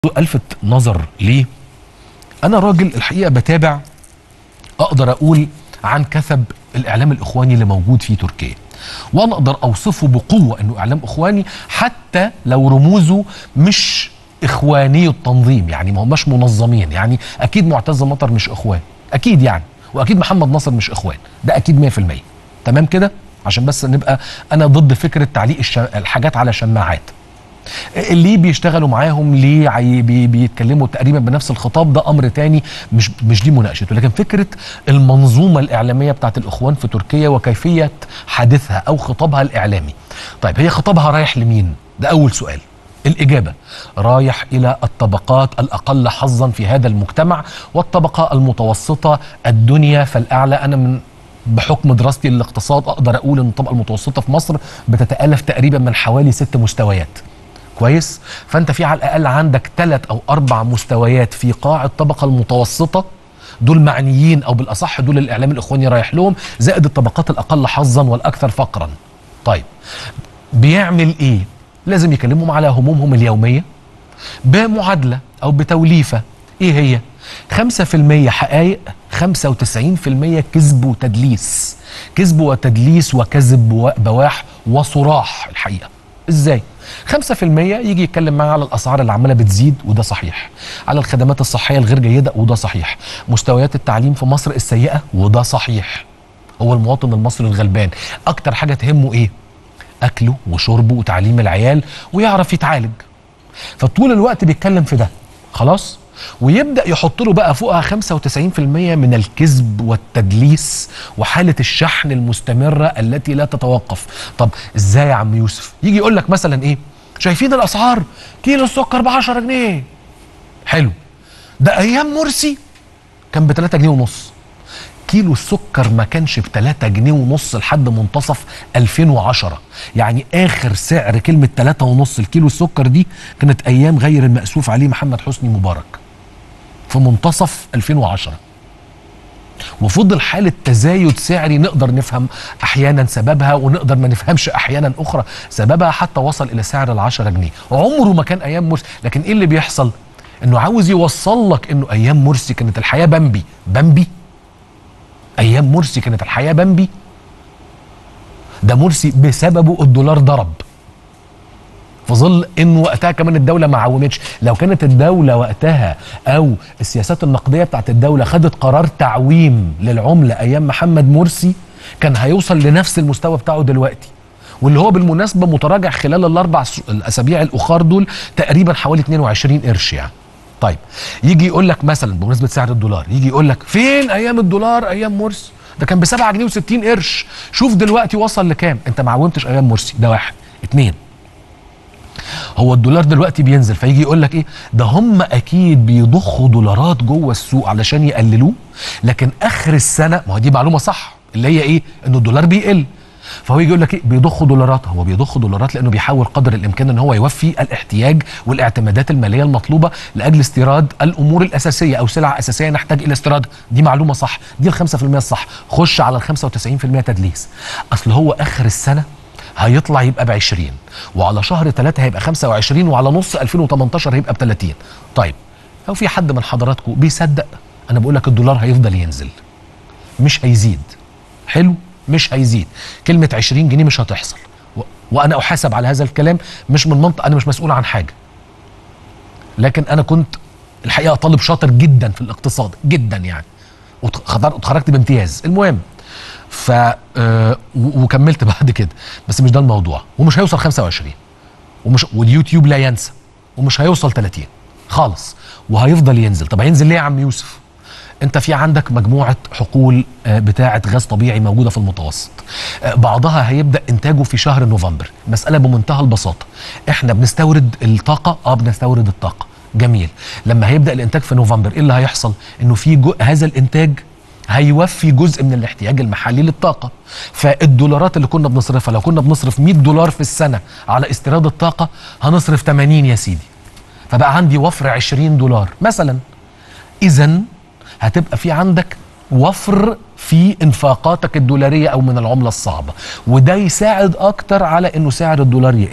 الفت نظر ليه انا راجل الحقيقه بتابع اقدر اقول عن كثب الاعلام الاخواني اللي موجود في تركيا وانا اقدر اوصفه بقوه انه اعلام اخواني حتى لو رموزه مش اخواني التنظيم يعني ما هماش منظمين يعني اكيد معتز مطر مش اخوان اكيد يعني واكيد محمد ناصر مش اخوان ده اكيد 100% تمام كده عشان بس نبقى انا ضد فكره تعليق الش... الحاجات على شماعات اللي بيشتغلوا معاهم ليه عي- بي بيتكلموا تقريبا بنفس الخطاب ده امر تاني مش مش دي مناقشته لكن فكره المنظومه الاعلاميه بتاعت الاخوان في تركيا وكيفيه حديثها او خطابها الاعلامي طيب هي خطابها رايح لمين ده اول سؤال الإجابة رايح إلى الطبقات الأقل حظا في هذا المجتمع والطبقة المتوسطة الدنيا فالأعلى أنا من بحكم دراستي للاقتصاد أقدر أقول أن الطبقة المتوسطة في مصر بتتألف تقريبا من حوالي ست مستويات كويس فانت في على الاقل عندك ثلاث او اربع مستويات في قاع الطبقه المتوسطه دول معنيين او بالاصح دول الاعلام الاخواني رايح لهم زائد الطبقات الاقل حظا والاكثر فقرا طيب بيعمل ايه لازم يكلمهم على همومهم اليوميه بمعادله او بتوليفه ايه هي 5% حقائق 95% كذب وتدليس كذب وتدليس وكذب وبواح وصراح الحقيقه ازاي 5% يجي يتكلم معاه على الاسعار اللي عماله بتزيد وده صحيح على الخدمات الصحيه الغير جيده وده صحيح مستويات التعليم في مصر السيئه وده صحيح هو المواطن المصري الغلبان اكتر حاجه تهمه ايه اكله وشربه وتعليم العيال ويعرف يتعالج فطول الوقت بيتكلم في ده خلاص ويبدا يحط له بقى فوقها 95% من الكذب والتدليس وحاله الشحن المستمره التي لا تتوقف طب ازاي يا عم يوسف يجي يقول لك مثلا ايه شايفين الاسعار كيلو السكر ب 10 جنيه حلو ده ايام مرسي كان ب 3 جنيه ونص كيلو السكر ما كانش ب 3 جنيه ونص لحد منتصف 2010 يعني اخر سعر كلمه 3 ونص الكيلو السكر دي كانت ايام غير المأسوف عليه محمد حسني مبارك في منتصف 2010 وفضل حالة تزايد سعري نقدر نفهم أحيانا سببها ونقدر ما نفهمش أحيانا أخرى سببها حتى وصل إلى سعر العشرة جنيه عمره ما كان أيام مرسي لكن إيه اللي بيحصل إنه عاوز يوصل لك إنه أيام مرسي كانت الحياة بامبي بامبي ايام مرسي كانت الحياه بامبي ده مرسي بسببه الدولار ضرب في ظل انه وقتها كمان الدوله ما عومتش لو كانت الدوله وقتها او السياسات النقديه بتاعت الدوله خدت قرار تعويم للعمله ايام محمد مرسي كان هيوصل لنفس المستوى بتاعه دلوقتي واللي هو بالمناسبه متراجع خلال الاربع س- الاسابيع الاخر دول تقريبا حوالي 22 قرش يعني طيب يجي يقول لك مثلا بمناسبه سعر الدولار يجي يقول لك فين ايام الدولار ايام مرسي ده كان ب 7 جنيه و60 قرش شوف دلوقتي وصل لكام انت ما عومتش ايام مرسي ده واحد اتنين هو الدولار دلوقتي بينزل فيجي يقول لك ايه ده هم اكيد بيضخوا دولارات جوه السوق علشان يقللوه لكن اخر السنه ما هو دي معلومه صح اللي هي ايه ان الدولار بيقل فهو يجي يقول لك ايه بيضخوا دولارات هو بيضخ دولارات لانه بيحاول قدر الامكان ان هو يوفي الاحتياج والاعتمادات الماليه المطلوبه لاجل استيراد الامور الاساسيه او سلع اساسيه نحتاج الى استيرادها دي معلومه صح دي ال 5% الصح خش على ال 95% تدليس اصل هو اخر السنه هيطلع يبقى ب 20 وعلى شهر 3 هيبقى 25 وعلى نص 2018 هيبقى ب 30 طيب لو في حد من حضراتكم بيصدق انا بقول لك الدولار هيفضل ينزل مش هيزيد حلو مش هيزيد كلمة 20 جنيه مش هتحصل و... وأنا أحاسب على هذا الكلام مش من منطق أنا مش مسؤول عن حاجة لكن أنا كنت الحقيقة طالب شاطر جدا في الاقتصاد جدا يعني وتخ- واتخرجت بامتياز المهم ف آه، و- وكملت بعد كده بس مش ده الموضوع ومش هيوصل 25 ومش واليوتيوب لا ينسى ومش هيوصل 30 خالص وهيفضل ينزل طب هينزل ليه يا عم يوسف انت في عندك مجموعه حقول آه، بتاعه غاز طبيعي موجوده في المتوسط آه، بعضها هيبدا انتاجه في شهر نوفمبر مساله بمنتهى البساطه احنا بنستورد الطاقه اه بنستورد الطاقه جميل لما هيبدا الانتاج في نوفمبر ايه اللي هيحصل انه في جو هذا الانتاج هيوفي جزء من الاحتياج المحلي للطاقه فالدولارات اللي كنا بنصرفها لو كنا بنصرف 100 دولار في السنه على استيراد الطاقه هنصرف 80 يا سيدي فبقى عندي وفر 20 دولار مثلا اذا هتبقى في عندك وفر في انفاقاتك الدولاريه او من العمله الصعبه وده يساعد اكتر على انه سعر الدولار يقل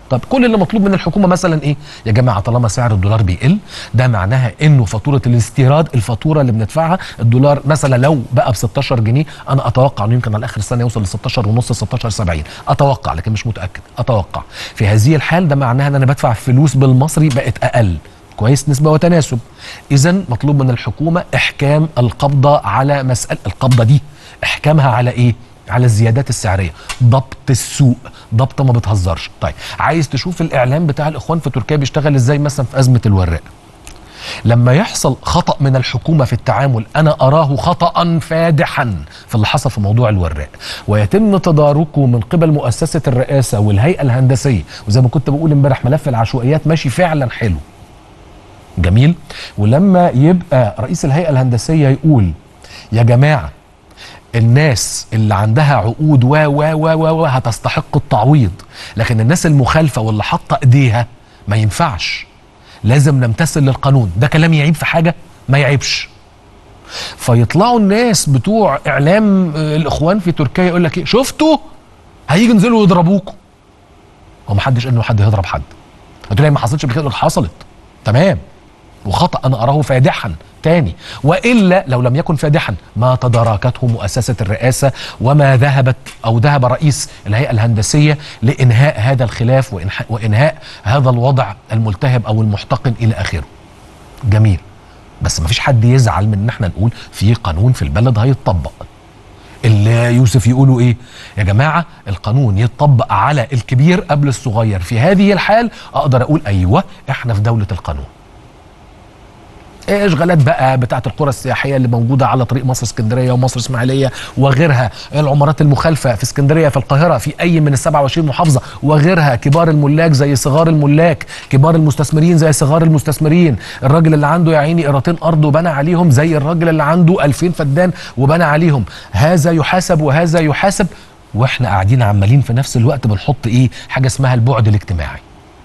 طب كل اللي مطلوب من الحكومه مثلا ايه يا جماعه طالما سعر الدولار بيقل ده معناها انه فاتوره الاستيراد الفاتوره اللي بندفعها الدولار مثلا لو بقى ب 16 جنيه انا اتوقع انه يمكن على اخر السنه يوصل ل 16 ونص 16 70 اتوقع لكن مش متاكد اتوقع في هذه الحال ده معناها ان انا بدفع فلوس بالمصري بقت اقل كويس نسبه وتناسب اذا مطلوب من الحكومه احكام القبضه على مساله القبضه دي احكامها على ايه على الزيادات السعريه ضبط السوق ضبط ما بتهزرش طيب عايز تشوف الاعلام بتاع الاخوان في تركيا بيشتغل ازاي مثلا في ازمه الوراق لما يحصل خطا من الحكومه في التعامل انا اراه خطا فادحا في اللي حصل في موضوع الوراق ويتم تداركه من قبل مؤسسه الرئاسه والهيئه الهندسيه وزي ما كنت بقول امبارح ملف العشوائيات ماشي فعلا حلو جميل ولما يبقى رئيس الهيئه الهندسيه يقول يا جماعه الناس اللي عندها عقود و و و و و هتستحق التعويض لكن الناس المخالفه واللي حاطه ايديها ما ينفعش لازم نمتثل للقانون ده كلام يعيب في حاجه ما يعيبش فيطلعوا الناس بتوع اعلام آه، الاخوان في تركيا يقول لك ايه شفتوا هيجي ينزلوا يضربوكوا هو ما حدش انه حد يضرب حد قلت له ما حصلتش بكده حصلت تمام وخطا انا اراه فادحا تاني والا لو لم يكن فادحا ما تداركته مؤسسه الرئاسه وما ذهبت او ذهب رئيس الهيئه الهندسيه لانهاء هذا الخلاف وإنح- وانهاء هذا الوضع الملتهب او المحتقن الى اخره. جميل بس ما فيش حد يزعل من ان احنا نقول في قانون في البلد هيتطبق. اللي يوسف يقولوا ايه يا جماعه القانون يتطبق على الكبير قبل الصغير في هذه الحال اقدر اقول ايوه احنا في دوله القانون اشغالات بقى بتاعه القرى السياحيه اللي موجوده على طريق مصر اسكندريه ومصر اسماعيليه وغيرها العمارات المخالفه في اسكندريه في القاهره في اي من ال 27 محافظه وغيرها كبار الملاك زي صغار الملاك كبار المستثمرين زي صغار المستثمرين الراجل اللي عنده يا عيني قيراطين ارض وبنى عليهم زي الراجل اللي عنده 2000 فدان وبنى عليهم هذا يحاسب وهذا يحاسب واحنا قاعدين عمالين في نفس الوقت بنحط ايه حاجه اسمها البعد الاجتماعي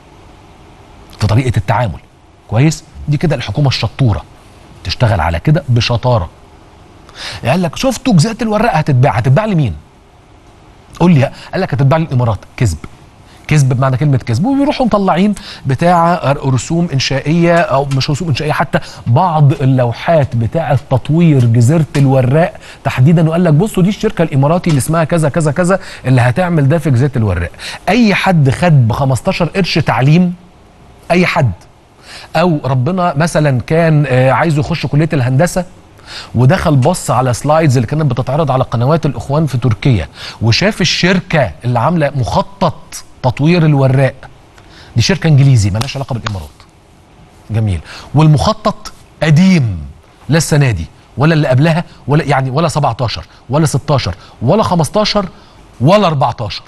في طريقه التعامل كويس دي كده الحكومه الشطوره تشتغل على كده بشطاره قال لك شفتوا جزاءة الورق هتتباع هتتباع لمين قول لي قال لك هتتباع للامارات كذب كذب بمعنى كلمه كذب وبيروحوا مطلعين بتاع رسوم انشائيه او مش رسوم انشائيه حتى بعض اللوحات بتاعه تطوير جزيره الوراق تحديدا وقال لك بصوا دي الشركه الاماراتي اللي اسمها كذا كذا كذا اللي هتعمل ده في جزيره الوراق اي حد خد ب 15 قرش تعليم اي حد او ربنا مثلا كان آه، عايزه يخش كليه الهندسه ودخل بص على سلايدز اللي كانت بتتعرض على قنوات الاخوان في تركيا وشاف الشركه اللي عامله مخطط تطوير الوراق دي شركه انجليزي مالهاش علاقه بالامارات جميل والمخطط قديم لا السنه دي ولا اللي قبلها ولا يعني ولا 17 ولا 16 ولا 15 ولا 14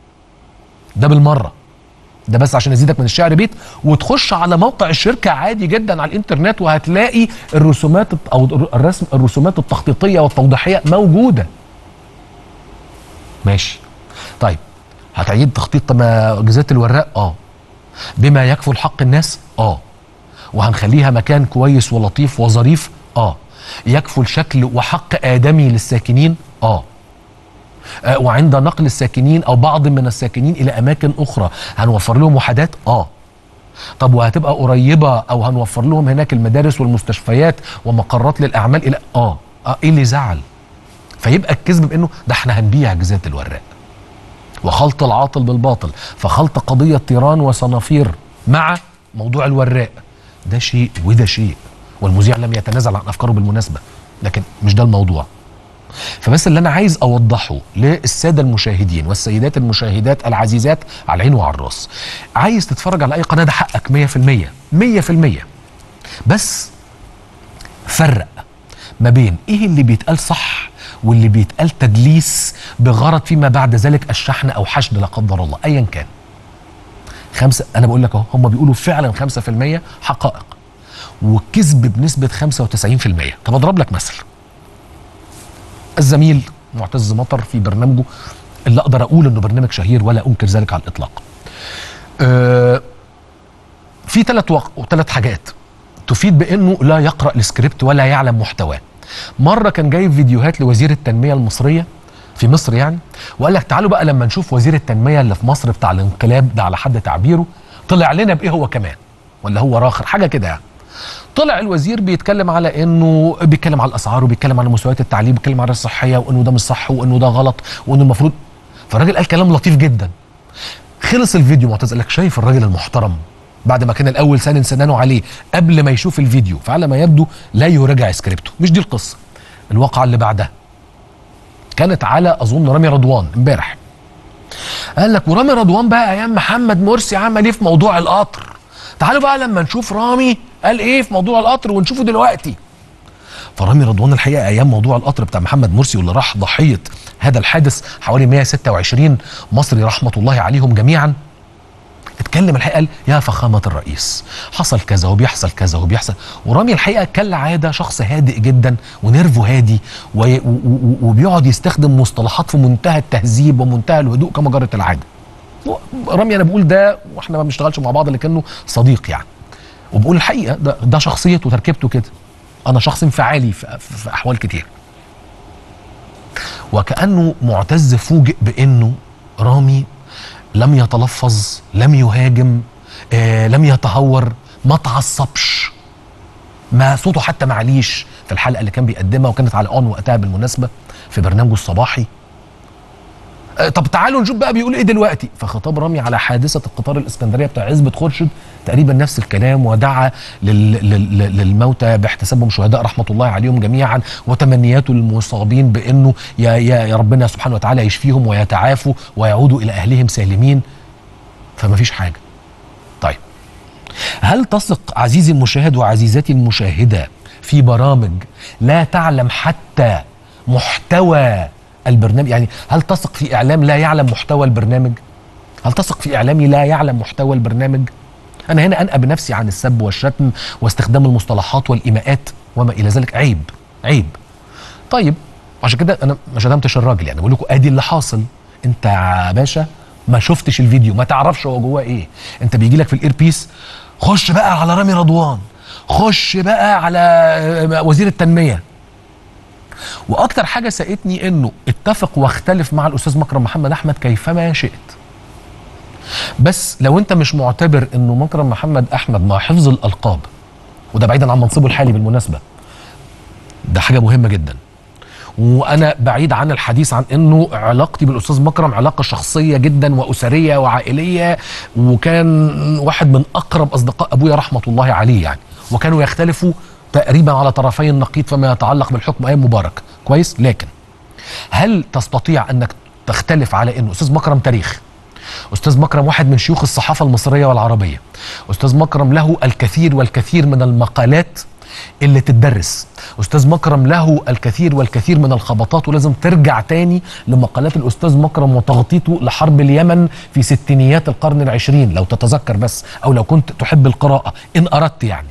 ده بالمره ده بس عشان ازيدك من الشعر بيت وتخش على موقع الشركه عادي جدا على الانترنت وهتلاقي الرسومات الت- او الرسم الرسومات التخطيطيه والتوضيحيه موجوده ماشي طيب هتعيد تخطيط ما جزيره الوراق اه بما يكفل حق الناس اه وهنخليها مكان كويس ولطيف وظريف اه يكفل شكل وحق ادمي للساكنين اه آه، وعند نقل الساكنين او بعض من الساكنين الى اماكن اخرى هنوفر لهم وحدات اه طب وهتبقى قريبه او هنوفر لهم هناك المدارس والمستشفيات ومقرات للاعمال الى اه, آه ايه اللي زعل فيبقى الكذب بانه ده احنا هنبيع جزيره الوراق وخلط العاطل بالباطل فخلط قضيه طيران وصنافير مع موضوع الوراق ده شيء وده شيء والمذيع لم يتنازل عن افكاره بالمناسبه لكن مش ده الموضوع فبس اللي انا عايز اوضحه للساده المشاهدين والسيدات المشاهدات العزيزات على العين وعلى الراس عايز تتفرج على اي قناه ده حقك 100% 100% بس فرق ما بين ايه اللي بيتقال صح واللي بيتقال تدليس بغرض فيما بعد ذلك الشحن او حشد لا قدر الله ايا كان خمسة انا بقول لك اهو هم بيقولوا فعلا 5% حقائق والكذب بنسبه 95% طب اضرب لك مثل الزميل معتز مطر في برنامجه اللي اقدر اقول انه برنامج شهير ولا انكر ذلك على الاطلاق. أه في ثلاث وق... ثلاث حاجات تفيد بانه لا يقرا السكريبت ولا يعلم محتواه. مره كان جايب فيديوهات لوزير التنميه المصريه في مصر يعني وقال لك تعالوا بقى لما نشوف وزير التنميه اللي في مصر بتاع الانقلاب ده على حد تعبيره طلع لنا بايه هو كمان ولا هو راخر حاجه كده يعني طلع الوزير بيتكلم على انه بيتكلم على الاسعار وبيتكلم على مستويات التعليم بيتكلم على الصحيه وانه ده مش صح وانه ده غلط وانه المفروض فالراجل قال كلام لطيف جدا خلص الفيديو معتز قال لك شايف الراجل المحترم بعد ما كان الاول سنن سنانه عليه قبل ما يشوف الفيديو فعلى ما يبدو لا يراجع سكريبته مش دي القصه الواقعه اللي بعدها كانت على اظن رامي رضوان امبارح قال لك ورامي رضوان بقى ايام محمد مرسي عمل ايه في موضوع القطر تعالوا بقى لما نشوف رامي قال ايه في موضوع القطر ونشوفه دلوقتي فرامي رضوان الحقيقه ايام موضوع القطر بتاع محمد مرسي واللي راح ضحيه هذا الحادث حوالي 126 مصري رحمه الله عليهم جميعا اتكلم الحقيقه قال يا فخامه الرئيس حصل كذا وبيحصل كذا وبيحصل ورامي الحقيقه كالعاده شخص هادئ جدا ونرفه هادي وي- و- و- وبيقعد يستخدم مصطلحات في منتهى التهذيب ومنتهى الهدوء كما جرت العاده رامي انا بقول ده واحنا ما بنشتغلش مع بعض لكنه صديق يعني وبقول الحقيقه ده, ده شخصيته وتركيبته كده انا شخص انفعالي في, في, في احوال كتير وكانه معتز فوجئ بانه رامي لم يتلفظ لم يهاجم آه لم يتهور ما تعصبش ما صوته حتى معليش في الحلقه اللي كان بيقدمها وكانت على اون وقتها بالمناسبه في برنامجه الصباحي آه، طب تعالوا نشوف بقى بيقول ايه دلوقتي فخطاب رامي على حادثه القطار الاسكندريه بتاع عزبه خورشيد تقريبا نفس الكلام ودعا لل... لل... لل- للموتى باحتسابهم شهداء رحمه الله عليهم جميعا وتمنياته للمصابين بانه يا يا يا ربنا سبحانه وتعالى يشفيهم ويتعافوا ويعودوا الى اهلهم سالمين فما فيش حاجه طيب هل تثق عزيزي المشاهد وعزيزتي المشاهده في برامج لا تعلم حتى محتوى البرنامج يعني هل تثق في اعلام لا يعلم محتوى البرنامج هل تثق في اعلامي لا يعلم محتوى البرنامج انا هنا انأى بنفسي عن السب والشتم واستخدام المصطلحات والايماءات وما الى ذلك عيب عيب طيب عشان كده انا ما شتمتش الراجل يعني بقول لكم ادي اللي حاصل انت يا باشا ما شفتش الفيديو ما تعرفش هو جواه ايه انت بيجي لك في الاير بيس خش بقى على رامي رضوان خش بقى على آه، وزير التنميه واكتر حاجه ساءتني انه اتفق واختلف مع الاستاذ مكرم محمد احمد كيفما شئت بس لو انت مش معتبر انه مكرم محمد احمد مع حفظ الالقاب وده بعيدا عن منصبه الحالي بالمناسبه ده حاجه مهمه جدا وانا بعيد عن الحديث عن انه علاقتي بالاستاذ مكرم علاقه شخصيه جدا واسريه وعائليه وكان واحد من اقرب اصدقاء ابويا رحمه الله عليه يعني وكانوا يختلفوا تقريبا على طرفي النقيض فيما يتعلق بالحكم ايام مبارك كويس لكن هل تستطيع انك تختلف على انه استاذ مكرم تاريخ استاذ مكرم واحد من شيوخ الصحافه المصريه والعربيه استاذ مكرم له الكثير والكثير من المقالات اللي تدرس استاذ مكرم له الكثير والكثير من الخبطات ولازم ترجع تاني لمقالات الاستاذ مكرم وتغطيته لحرب اليمن في ستينيات القرن العشرين لو تتذكر بس او لو كنت تحب القراءه ان اردت يعني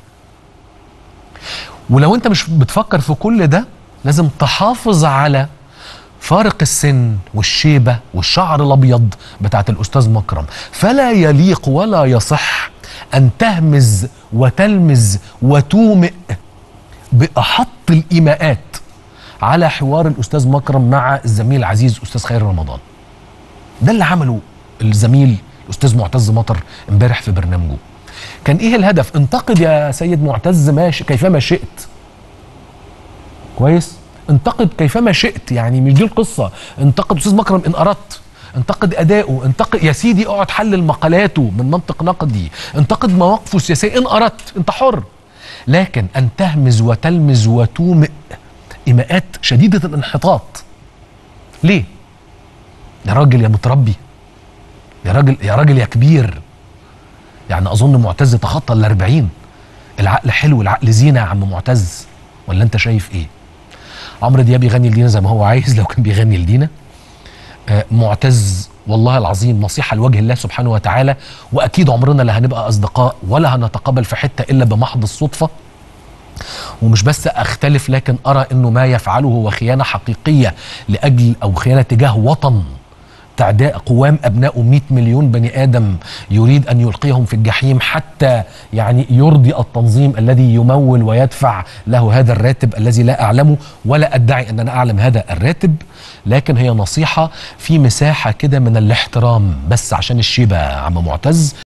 ولو انت مش بتفكر في كل ده لازم تحافظ على فارق السن والشيبه والشعر الابيض بتاعت الاستاذ مكرم فلا يليق ولا يصح ان تهمز وتلمز وتومئ باحط الايماءات على حوار الاستاذ مكرم مع الزميل العزيز استاذ خير رمضان ده اللي عمله الزميل الاستاذ معتز مطر امبارح في برنامجه كان ايه الهدف انتقد يا سيد معتز ما ش... كيفما شئت كويس انتقد كيفما شئت يعني مش دي القصه انتقد استاذ مكرم ان اردت انتقد اداؤه انتقد يا سيدي اقعد حلل مقالاته من منطق نقدي انتقد مواقفه السياسيه ان اردت انت حر لكن ان تهمز وتلمز وتومئ ايماءات شديده الانحطاط ليه يا راجل يا متربي يا راجل يا راجل يا كبير يعني اظن معتز تخطى ال 40 العقل حلو العقل زينه يا عم معتز ولا انت شايف ايه عمرو دياب يغني لدينا زي ما هو عايز لو كان بيغني لدينا آه، معتز والله العظيم نصيحه لوجه الله سبحانه وتعالى واكيد عمرنا لا هنبقى اصدقاء ولا هنتقابل في حته الا بمحض الصدفه ومش بس اختلف لكن ارى انه ما يفعله هو خيانه حقيقيه لاجل او خيانه تجاه وطن تعداء قوام ابنائه 100 مليون بني ادم يريد ان يلقيهم في الجحيم حتى يعني يرضي التنظيم الذي يمول ويدفع له هذا الراتب الذي لا اعلمه ولا ادعي ان انا اعلم هذا الراتب لكن هي نصيحه في مساحه كده من الاحترام بس عشان الشيبه يا عم معتز